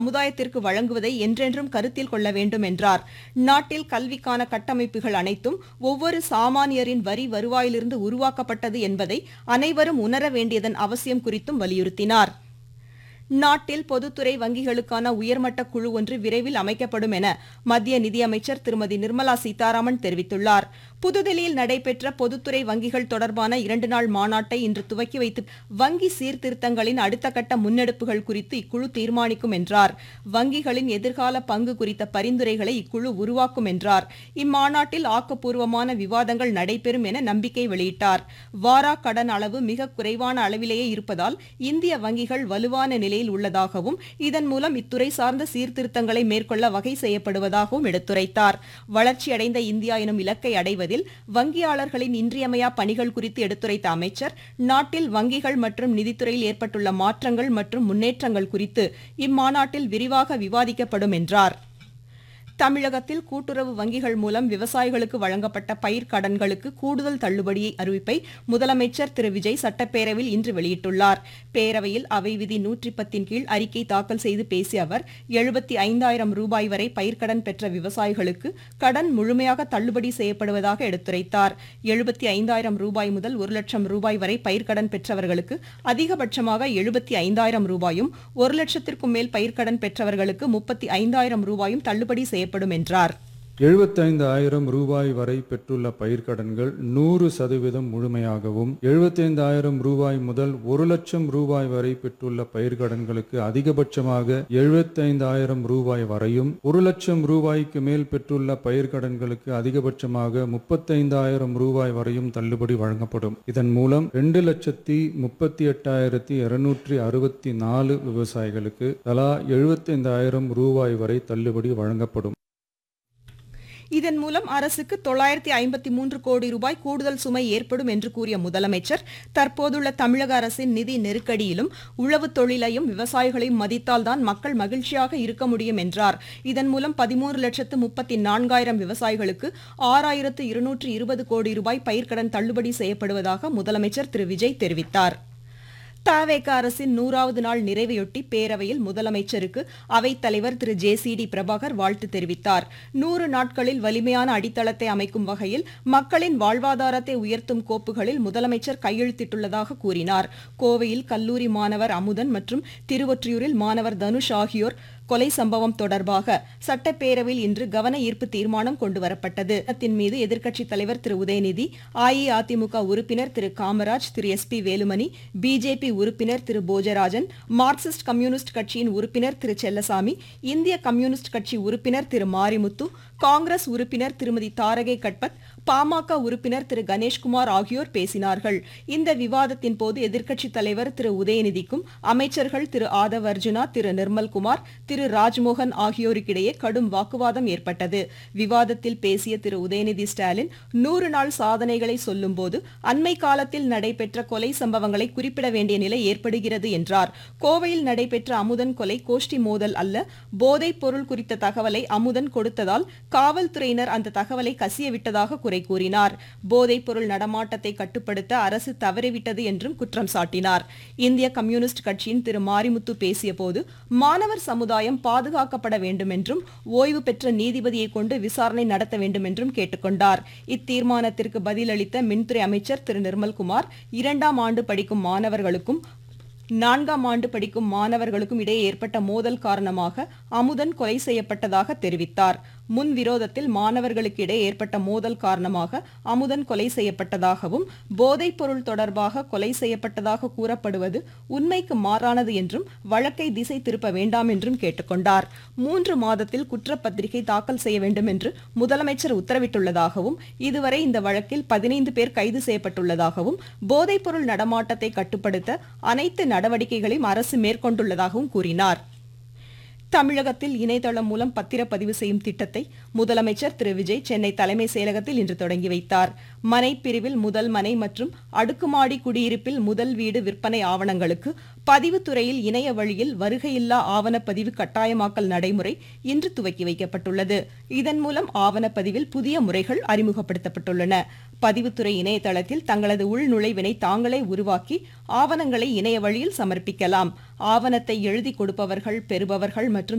சமுதாயத்திற்கு வழங்குவதை என்றென்றும் கருத்தில் கொள்ள வேண்டும் என்றார் நாட்டில் கல்விக்கான கட்டமைப்புகள் அனைத்தும் ஒவ்வொரு சாமானியரின் வரி வருவாயிலிருந்து உருவாக்கப்பட்டது என்பதை அனைவரும் உணர வேண்டியதன் அவசியம் குறித்தும் வலியுறுத்தினார் நாட்டில் பொதுத்துறை வங்கிகளுக்கான உயர்மட்ட குழு ஒன்று விரைவில் அமைக்கப்படும் என மத்திய நிதியமைச்சர் திருமதி நிர்மலா சீதாராமன் தெரிவித்துள்ளார் புதுதில்லியில் நடைபெற்ற பொதுத்துறை வங்கிகள் தொடர்பான இரண்டு நாள் மாநாட்டை இன்று துவக்கி வைத்து வங்கி சீர்திருத்தங்களின் அடுத்த கட்ட முன்னெடுப்புகள் குறித்து இக்குழு தீர்மானிக்கும் என்றார் வங்கிகளின் எதிர்கால பங்கு குறித்த பரிந்துரைகளை இக்குழு உருவாக்கும் என்றார் இம்மாநாட்டில் ஆக்கப்பூர்வமான விவாதங்கள் நடைபெறும் என நம்பிக்கை வெளியிட்டார் வாரா கடன் அளவு மிக குறைவான அளவிலேயே இருப்பதால் இந்திய வங்கிகள் வலுவான நிலையில் உள்ளதாகவும் இதன் மூலம் இத்துறை சார்ந்த சீர்திருத்தங்களை மேற்கொள்ள வகை செய்யப்படுவதாகவும் எடுத்துரைத்தார் வளர்ச்சியடைந்த இந்தியா எனும் இலக்கை அடைவதில் வங்கியாளர்களின் இன்றியமையா பணிகள் குறித்து எடுத்துரைத்த அமைச்சர் நாட்டில் வங்கிகள் மற்றும் நிதித்துறையில் ஏற்பட்டுள்ள மாற்றங்கள் மற்றும் முன்னேற்றங்கள் குறித்து இம்மாநாட்டில் விரிவாக விவாதிக்கப்படும் என்றார் தமிழகத்தில் கூட்டுறவு வங்கிகள் மூலம் விவசாயிகளுக்கு வழங்கப்பட்ட பயிர் கடன்களுக்கு கூடுதல் தள்ளுபடி அறிவிப்பை முதலமைச்சர் திரு விஜய் சட்டப்பேரவையில் இன்று வெளியிட்டுள்ளார் பேரவையில் அவை விதி நூற்றி பத்தின் கீழ் அறிக்கை தாக்கல் செய்து பேசிய அவர் எழுபத்தி ஐந்தாயிரம் ரூபாய் வரை பயிர்க்கடன் பெற்ற விவசாயிகளுக்கு கடன் முழுமையாக தள்ளுபடி செய்யப்படுவதாக எடுத்துரைத்தார் எழுபத்தி ஐந்தாயிரம் ரூபாய் முதல் ஒரு லட்சம் ரூபாய் வரை பயிர்க்கடன் பெற்றவர்களுக்கு அதிகபட்சமாக எழுபத்தி ஐந்தாயிரம் ரூபாயும் ஒரு லட்சத்திற்கும் மேல் பயிர்க்கடன் பெற்றவர்களுக்கு முப்பத்தி ஐந்தாயிரம் ரூபாயும் தள்ளுபடி செய்யப்படும் என்றார் எழுபத்தைந்து ஆயிரம் ரூபாய் வரை பெற்றுள்ள பயிர்க்கடன்கள் நூறு சதவீதம் முழுமையாகவும் எழுபத்தைந்து ஆயிரம் ரூபாய் முதல் ஒரு லட்சம் ரூபாய் வரை பெற்றுள்ள பயிர்க்கடன்களுக்கு அதிகபட்சமாக எழுபத்தைந்து ஆயிரம் ரூபாய் வரையும் ஒரு லட்சம் ரூபாய்க்கு மேல் பெற்றுள்ள பயிர்க்கடன்களுக்கு அதிகபட்சமாக முப்பத்தைந்தாயிரம் ரூபாய் வரையும் தள்ளுபடி வழங்கப்படும் இதன் மூலம் ரெண்டு லட்சத்தி முப்பத்தி எட்டாயிரத்தி இருநூற்றி அறுபத்தி நாலு விவசாயிகளுக்கு தலா எழுபத்தைந்தாயிரம் ரூபாய் வரை தள்ளுபடி வழங்கப்படும் இதன் மூலம் அரசுக்கு தொள்ளாயிரத்தி ஐம்பத்தி மூன்று கோடி ரூபாய் கூடுதல் சுமை ஏற்படும் என்று கூறிய முதலமைச்சர் தற்போதுள்ள தமிழக அரசின் நிதி நெருக்கடியிலும் உழவு தொழிலையும் விவசாயிகளையும் மதித்தால்தான் மக்கள் மகிழ்ச்சியாக இருக்க முடியும் என்றார் இதன் மூலம் பதிமூன்று லட்சத்து முப்பத்தி நான்காயிரம் விவசாயிகளுக்கு ஆறாயிரத்து இருநூற்று இருபது கோடி ரூபாய் பயிர்க்கடன் தள்ளுபடி செய்யப்படுவதாக முதலமைச்சர் திரு விஜய் தெரிவித்தார் தவேக அரசின் நூறாவது நாள் நிறைவையொட்டி பேரவையில் முதலமைச்சருக்கு அவைத்தலைவர் திரு ஜே சி டி பிரபாகர் வாழ்த்து தெரிவித்தார் நூறு நாட்களில் வலிமையான அடித்தளத்தை அமைக்கும் வகையில் மக்களின் வாழ்வாதாரத்தை உயர்த்தும் கோப்புகளில் முதலமைச்சர் கையெழுத்திட்டுள்ளதாக கூறினார் கோவையில் கல்லூரி மாணவர் அமுதன் மற்றும் திருவொற்றியூரில் மாணவர் தனுஷ் ஆகியோர் கொலை சம்பவம் தொடர்பாக சட்டப்பேரவையில் இன்று கவன ஈர்ப்பு தீர்மானம் கொண்டுவரப்பட்டது தின் மீது எதிர்க்கட்சித் தலைவர் திரு உதயநிதி அஇஅதிமுக உறுப்பினர் திரு காமராஜ் திரு எஸ் பி வேலுமணி பிஜேபி உறுப்பினர் திரு போஜராஜன் மார்க்சிஸ்ட் கம்யூனிஸ்ட் கட்சியின் உறுப்பினர் திரு செல்லசாமி இந்திய கம்யூனிஸ்ட் கட்சி உறுப்பினர் திரு மாரிமுத்து காங்கிரஸ் உறுப்பினர் திருமதி தாரகை கட்பத் பாமக உறுப்பினர் திரு கணேஷ்குமார் ஆகியோர் பேசினார்கள் இந்த விவாதத்தின் போது எதிர்க்கட்சித் தலைவர் திரு உதயநிதிக்கும் அமைச்சர்கள் திரு ஆதவ் அர்ஜுனா திரு நிர்மல்குமார் திரு ராஜ்மோகன் ஆகியோருக்கிடையே கடும் வாக்குவாதம் ஏற்பட்டது விவாதத்தில் பேசிய திரு உதயநிதி ஸ்டாலின் நூறு நாள் சாதனைகளை சொல்லும்போது அண்மை காலத்தில் நடைபெற்ற கொலை சம்பவங்களை குறிப்பிட வேண்டிய நிலை ஏற்படுகிறது என்றார் கோவையில் நடைபெற்ற அமுதன் கொலை கோஷ்டி மோதல் அல்ல போதைப் பொருள் குறித்த தகவலை அமுதன் கொடுத்ததால் காவல்துறையினர் அந்த தகவலை கசியவிட்டதாக குறை கூறினார் போதைப் பொருள் நடமாட்டத்தை கட்டுப்படுத்த அரசு தவறிவிட்டது என்றும் குற்றம் சாட்டினார் இந்திய கம்யூனிஸ்ட் கட்சியின் திரு மாரிமுத்து பேசியபோது மாணவர் சமுதாயம் பாதுகாக்கப்பட வேண்டும் என்றும் ஓய்வு பெற்ற நீதிபதியை கொண்டு விசாரணை நடத்த வேண்டும் என்றும் கேட்டுக்கொண்டார் இத்தீர்மானத்திற்கு பதிலளித்த மின்துறை அமைச்சர் திரு நிர்மல்குமார் இரண்டாம் ஆண்டு படிக்கும் மாணவர்களுக்கும் நான்காம் ஆண்டு படிக்கும் மாணவர்களுக்கும் இடையே ஏற்பட்ட மோதல் காரணமாக அமுதன் கொலை செய்யப்பட்டதாக தெரிவித்தார் முன் விரோதத்தில் மாணவர்களுக்கு இடையே ஏற்பட்ட மோதல் காரணமாக அமுதன் கொலை செய்யப்பட்டதாகவும் போதைப் பொருள் தொடர்பாக கொலை செய்யப்பட்டதாக கூறப்படுவது உண்மைக்கு மாறானது என்றும் வழக்கை திசை திருப்ப வேண்டாம் என்றும் கேட்டுக்கொண்டார் மூன்று மாதத்தில் குற்றப்பத்திரிகை தாக்கல் செய்ய வேண்டும் என்று முதலமைச்சர் உத்தரவிட்டுள்ளதாகவும் இதுவரை இந்த வழக்கில் பதினைந்து பேர் கைது செய்யப்பட்டுள்ளதாகவும் போதைப் பொருள் நடமாட்டத்தை கட்டுப்படுத்த அனைத்து நடவடிக்கைகளையும் அரசு மேற்கொண்டுள்ளதாகவும் கூறினார் தமிழகத்தில் இணையதளம் மூலம் பத்திரப்பதிவு செய்யும் திட்டத்தை முதலமைச்சர் திரு விஜய் சென்னை தலைமை செயலகத்தில் இன்று தொடங்கி வைத்தார் மனை பிரிவில் முதல் மனை மற்றும் அடுக்குமாடி குடியிருப்பில் முதல் வீடு விற்பனை ஆவணங்களுக்கு பதிவுத்துறையில் இணைய வழியில் வருகையில்லா ஆவணப்பதிவு கட்டாயமாக்கல் நடைமுறை இன்று துவக்கி வைக்கப்பட்டுள்ளது இதன் மூலம் ஆவணப்பதிவில் புதிய முறைகள் அறிமுகப்படுத்தப்பட்டுள்ளன பதிவுத்துறை இணையதளத்தில் தங்களது உள்நுழைவினை தாங்களே உருவாக்கி ஆவணங்களை இணைய வழியில் சமர்ப்பிக்கலாம் ஆவணத்தை எழுதி கொடுப்பவர்கள் பெறுபவர்கள் மற்றும்